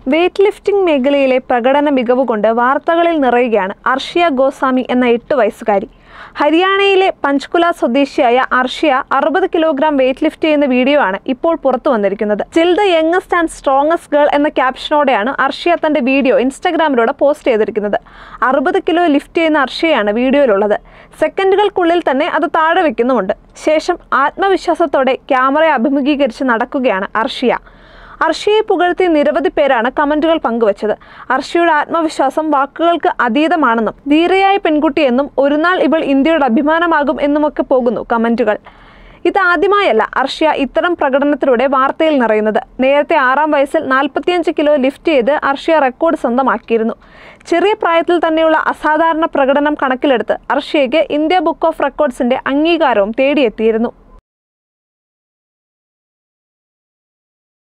weight lifting മേഖലയിലെ പ്രകടന മികവ് കൊണ്ട് വാർത്തകളിൽ നിറയുകയാണ് അർഷിയ ഗോസ്വാമി എന്ന എട്ട് വയസ്സുകാരി ഹരിയാനയിലെ പഞ്ച്കുല സ്വദേശിയായ അർഷിയ അറുപത് കിലോഗ്രാം വെയ്റ്റ് ലിഫ്റ്റ് ചെയ്യുന്ന വീഡിയോ ആണ് ഇപ്പോൾ പുറത്തു വന്നിരിക്കുന്നത് ചിൽ the youngest and strongest girl എന്ന ക്യാപ്ഷനോടെയാണ് അർഷിയ തന്റെ വീഡിയോ ഇൻസ്റ്റാഗ്രാമിലൂടെ പോസ്റ്റ് ചെയ്തിരിക്കുന്നത് അറുപത് കിലോ ലിഫ്റ്റ് ചെയ്യുന്ന അർഷിയയാണ് വീഡിയോയിലുള്ളത് സെക്കൻഡുകൾക്കുള്ളിൽ തന്നെ അത് താഴെ വെക്കുന്നുമുണ്ട് ശേഷം ആത്മവിശ്വാസത്തോടെ ക്യാമറയെ അഭിമുഖീകരിച്ച് നടക്കുകയാണ് അർഷിയ അർഷിയെ പുകഴ്ത്തി നിരവധി പേരാണ് കമന്റുകൾ പങ്കുവച്ചത് അർഷിയുടെ ആത്മവിശ്വാസം വാക്കുകൾക്ക് അതീതമാണെന്നും ധീരയായ പെൺകുട്ടിയെന്നും ഒരു നാൾ ഇവൾ ഇന്ത്യയുടെ അഭിമാനമാകും എന്നുമൊക്കെ പോകുന്നു കമന്റുകൾ ഇതാദ്യമായല്ല അർഷ്യ ഇത്തരം പ്രകടനത്തിലൂടെ വാർത്തയിൽ നിറയുന്നത് നേരത്തെ ആറാം വയസ്സിൽ നാൽപ്പത്തിയഞ്ച് കിലോ ലിഫ്റ്റ് ചെയ്ത് അർഷ്യ റെക്കോർഡ് സ്വന്തമാക്കിയിരുന്നു ചെറിയ പ്രായത്തിൽ തന്നെയുള്ള അസാധാരണ പ്രകടനം കണക്കിലെടുത്ത് അർഷ്യയ്ക്ക് ഇന്ത്യ ബുക്ക് ഓഫ് റെക്കോർഡ്സിന്റെ അംഗീകാരവും തേടിയെത്തിയിരുന്നു